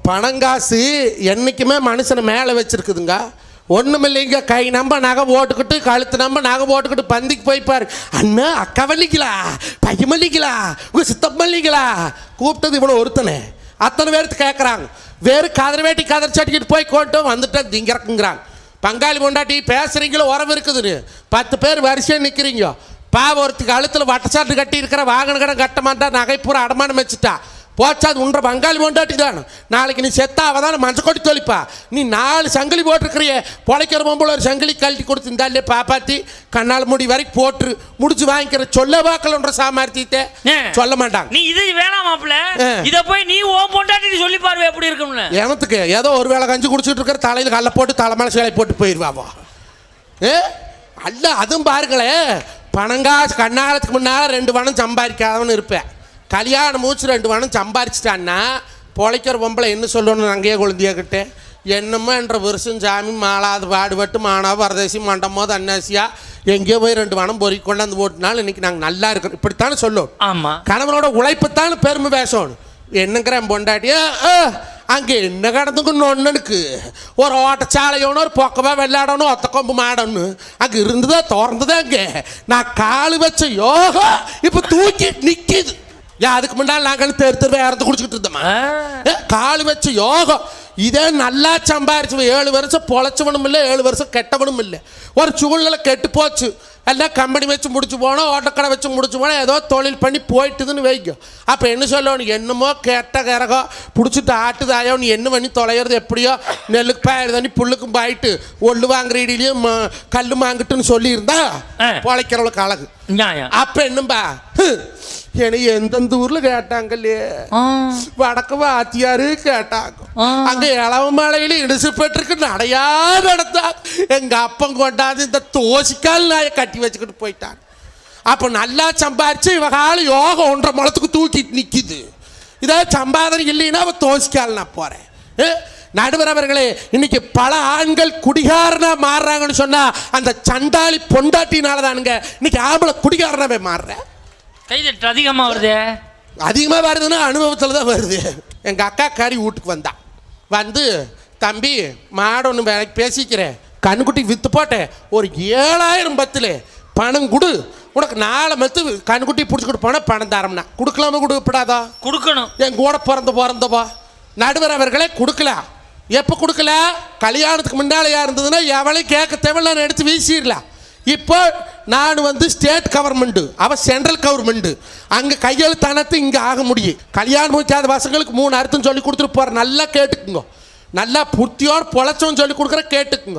பணங்காசு என்றைக்குமே மனுஷனை மேலே வச்சிருக்குதுங்க ஒன்றுமில்லைங்க கை நம்ப நகை போட்டுக்கிட்டு கழுத்து நம்ப நகை போட்டுக்கிட்டு பந்திக்கு போய்ப்பாரு அண்ணா அக்கா வள்ளிங்களா பையன் மல்லிங்களா உங்கள் சித்தம் மல்லிங்களா கூப்பிட்டது இவ்வளோ ஒருத்தனே அத்தனை பேருக்கு கேட்குறாங்க வேறு கதர் வேட்டி கதர் சட்டிக்கிட்டு போய் கொண்டு வந்துட்டேன் திங்கிறக்குங்கிறாங்க பங்காளி பொண்டாட்டி பேசுறீங்களோ உறவு இருக்குதுன்னு பத்து பேர் வரிசையாக நிற்கிறீங்க பாவ ஒருத்தி கழுத்தில் வட்டச்சாட்டு கட்டி இருக்கிற வாகன கடன் கட்ட மாட்டா நகை பூரா அடமானம் வச்சுட்டா போச்சா அது உன்ற பங்காளி பொண்டாட்டி தான் நாளைக்கு நீ செத்தா அவ தான் மஞ்சள் கொட்டி தொலைப்பா நீ நாலு சங்கிலி போட்டிருக்கிறிய பொழைக்கிற பொம்பளை ஒரு சங்கிலி கழட்டி கொடுத்து இந்தாலே பாப்பாத்தி கண்ணால் முடி வரைக்கும் போட்டு முடிச்சு வாங்கிக்கிற சொல்ல வாக்கலன்ற சாமர்த்தியத்தை ஏ. சொல்ல மாட்டாங்க நீ இது வேணாம் மாப்பிள்ள ஆ. இத போய் நீ ஓ பொண்டாட்டி சொல்லி பாரு எப்படி இருக்கும்னு எனத்துக்கு ஏதோ ஒரு வேளை கஞ்சி குடிச்சிட்டு இருக்கிற தலையில் கல்லை போட்டு தலை மேலே சேலை போட்டு போயிடுவாவோ ஏ அல்ல அதுவும் பாருங்களேன் பணங்காசு கண்ணாலத்துக்கு முன்னால் ரெண்டு வனம் சம்பாதிக்காதவன் இருப்பேன் கல்யாணம் மூச்சு ரெண்டு வனம் சம்பாரிச்சிட்டான்னா பொழைக்கிற பொம்பளை என்ன சொல்லணும் அங்கேயே குழந்தையக்கிட்ட என்னமோ என்ற வருஷம் சாமி மாளாது பாடுபட்டு மானா பரதேசி மண்டமோ தன்னாசியா எங்கேயோ போய் ரெண்டு வனம் பொறி கொண்டாந்து போட்டுனாலும் இன்னைக்கு நாங்கள் நல்லா இருக்கிறோம் இப்படித்தானே சொல்லும் ஆமா கணவனோட உழைப்புத்தான் பெருமை பேசணும் என்னங்கிறேன் பொண்டாட்டியா அங்கே என்ன கிடந்துக்கு ஒன்றுக்கு ஒரு ஓட்டச்சாலையோன்னு ஒரு பொக்கவா வெள்ளாடணும் ஒத்த கொம்பு மாடணும் அங்கே இருந்ததா திறந்ததா அங்கே நான் கால் வச்ச யோகா இப்போ தூக்கி நிற்கிது யா அதுக்கு முன்னால் நாங்கள் தெரு தெருவை இறந்து குடிச்சிக்கிட்டு இருந்தோமா ஆ. ஏ, கால் வச்சு யோகம் இதே நல்லா சம்பாரிச்சு ஏழு வருஷம் பொழைச்சவனும் இல்லை ஏழு வருஷம் கெட்டவனும் இல்லை ஒரு சூழ்நிலை கெட்டு போச்சு எல்லாம் கம்பெனி வச்சு முடிச்சு போனோம் ஓட்டக்கடை வச்சு முடிச்சு போனோம் ஏதோ தொழில் பண்ணி போயிட்டுதுன்னு வைங்க அப்போ என்ன சொல்லணும் என்னமோ கெட்ட கரகம் பிடிச்சிட்டு ஆட்டுதாயோ நீ என்ன பண்ணி தொலைகிறது எப்படியோ நெல்லுக்கு பாயிரு தண்ணி புல்லுக்கும் பாயிட்டு ஒல்லு வாங்குற இடியிலையும் ம- கல்லு வாங்கிட்டுன்னு சொல்லியிருந்தா ஆ. பொழைக்கிறவளுக்கு அழகு நியாயம் அப்போ என்னம்பா ஹ், என்னை எந்தெந்த ஊரில் கேட்டாங்கல்லையே ஆ. வடக்கு வாத்தியாரு கேட்டாங்க ஆ. அங்க இளவ மலையில இடிசு பெற்றிருக்கு நடையா நடத்தா எங்க அப்பன் கொண்டாந்து இந்த தோசிக்கால் நாயை கட்டி வச்சுக்கிட்டு போயிட்டான் அப்ப நல்லா சம்பாரிச்சு இவ கால யோகம் ஒன்றரை முளத்துக்கு தூக்கிட்டு நிக்குது இதே சம்பாதனை இல்லைன்னா அவ தோசிக்கால் நான் போறேன் ஏ, நடுவர் அவர்களே இன்னைக்கு பல ஆண்கள் குடிகாரனா மாறுறாங்கன்னு சொன்னா அந்த சண்டாளி பொண்டாட்டினால தானுங்க இன்னைக்கு ஆம்பளை குடிகாரனாவே மாறுறேன் கைதட்டு அதிகமா வருதே அதிகமாக வருதுன்னா அனுபவத்தில் தான் வருது எங்கள் அக்கா காரி வீட்டுக்கு வந்தா வந்து தம்பி மாடு ஒன்று வேலைக்கு பேசிக்கிறேன் கண்ணுக்குட்டி விற்று போட்டேன் ஒரு ஏழாயிரம் பத்தில் பணம் கொடு உனக்கு நாலு மத்து கண்ணுக்குட்டி பிடிச்சிக்கிட்டு போனால் பணம் தரம்னா கொடுக்கலாமா கொடுக்கப்படாதா கொடுக்கணும் என் கூட பிறந்த பிறந்தவா நடுவர் அவர்களே கொடுக்கல எப்போ கொடுக்கல கல்யாணத்துக்கு முன்னாலேயா இருந்ததுன்னா எவளையும் கேட்க தேவையில்ல நான் எடுத்து வீசிடலாம் இப்போ நான் வந்து ஸ்டேட் கவர்மெண்ட்டு அவ சென்ட்ரல் கவர்மெண்ட்டு அங்கே கையெழுத்தானத்து இங்கே ஆக முடியும் கல்யாணம் முடிக்காத பசங்களுக்கு மூணு அர்த்தம் சொல்லி கொடுத்துட்டு போகிற நல்லா கேட்டுக்குங்க நல்லா புத்தியோடு பொழைச்சோன்னு சொல்லி கொடுக்குற கேட்டுக்குங்க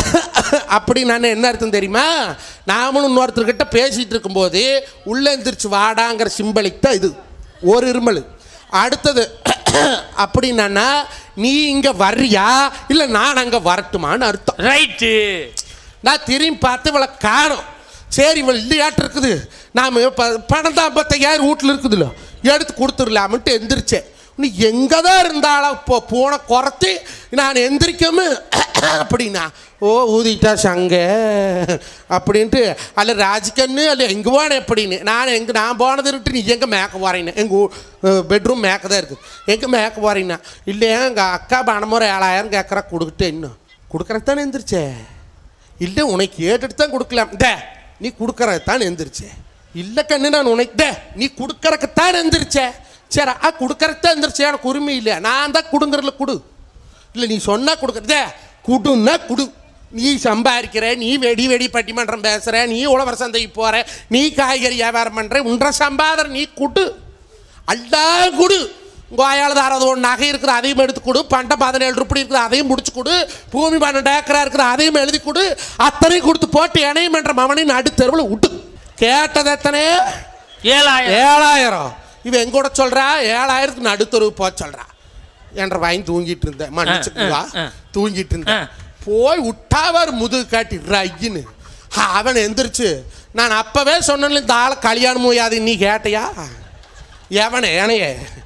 அப்படி நான் என்ன அர்த்தம் தெரியுமா நாமளும் இன்னொருத்தர்கிட்ட பேசிகிட்டு இருக்கும்போது உள்ளே எந்திரிச்சு வாடாங்கிற சிம்பலிக் தான் இது ஒரு இருமல் அடுத்தது அப்படின்னா நீ இங்கே வர்றியா இல்லை நான் அங்கே வரட்டுமான்னு அர்த்தம் ரைட்டு நான் திரும்பி பார்த்து இவளை காணோம் சரி இவள் இல்லையாட்டு இருக்குது நாம் இப்போ பணம் தான் ஐம்பத்தையாயிரம் வீட்டில் இருக்குதுல்ல எடுத்து கொடுத்துடலாமன்ட்டு எந்திரிச்சேன் நீ எங்கே தான் இருந்தாலும் இப்போ போன குறைச்சி நான் எந்திரிக்காம அப்படின்னா ஓ ஊதிட்டா சங்க அப்படின்ட்டு அல்ல ராஜ்கண்ணு அல்ல எங்கே போனேன் அப்படின்னு நான் எங்கே நான் போனது விட்டு நீ எங்கே மேக்க போகிறேன்னு எங்கள் பெட்ரூம் மேக்க தான் இருக்குது எங்கே மேக்க போகிறீங்கன்னா இல்லையா எங்கள் அக்கா பணமுறை ஏழாயிரம் கேட்குறா கொடுக்கிட்டு இன்னும் கொடுக்குறக்கு தானே எந்திரிச்சே இல்லை உனக்கு கேட்டுட்டு தான் கொடுக்கலாம் டே நீ கொடுக்கறதுக்கு தான் எந்திரிச்சே இல்லை கண்ணு நான் உனக்கு டே நீ கொடுக்கறக்கு தான் எந்திரிச்சே சரி ஆ கொடுக்கறக்கு தான் எந்திரிச்சே எனக்கு உரிமை இல்லை நான் தான் கொடுங்குறதுல கொடு இல்லை நீ சொன்னா கொடுக்குறதே குடுன்னா குடு நீ சம்பாதிக்கிற நீ வெடி வெடி பட்டிமன்றம் பேசுகிற நீ உழவர் சந்தைக்கு போகிற நீ காய்கறி வியாபாரம் பண்ணுற உன்ற சம்பாதனை நீ குடு அல்லா குடு கோயால் தாரது ஒன்று நகை இருக்குது அதையும் எடுத்து கொடு பண்டை பதினேழு ரூபாய் இருக்குது அதையும் முடிச்சு கொடு பூமி பன்னெண்டு ஏக்கரா இருக்குது அதையும் எழுதி கொடு அத்தனையும் கொடுத்து போட்டு இணையம் என்ற மவனின் நடுத்தெருவில் விட்டு கேட்டது எத்தனை ஏழாயிரம் ஏழாயிரம் இவன் எங்கூட சொல்றா ஏழாயிரத்துக்கு நடுத்தருவு போக சொல்றா என்ற வாங்கி தூங்கிட்டு இருந்தேன் மன்னிச்சுக்குவா ஆ, ஆ. தூங்கிட்டு இருந்தேன் ஆ. போய் விட்டாவர் முதுகு காட்டி ரய்யின்னு அவன் எந்திரிச்சு நான் அப்பவே சொன்னேன்ல இந்த ஆளை கல்யாணம் முடியாது நீ கேட்டியா எவனே ஏனையே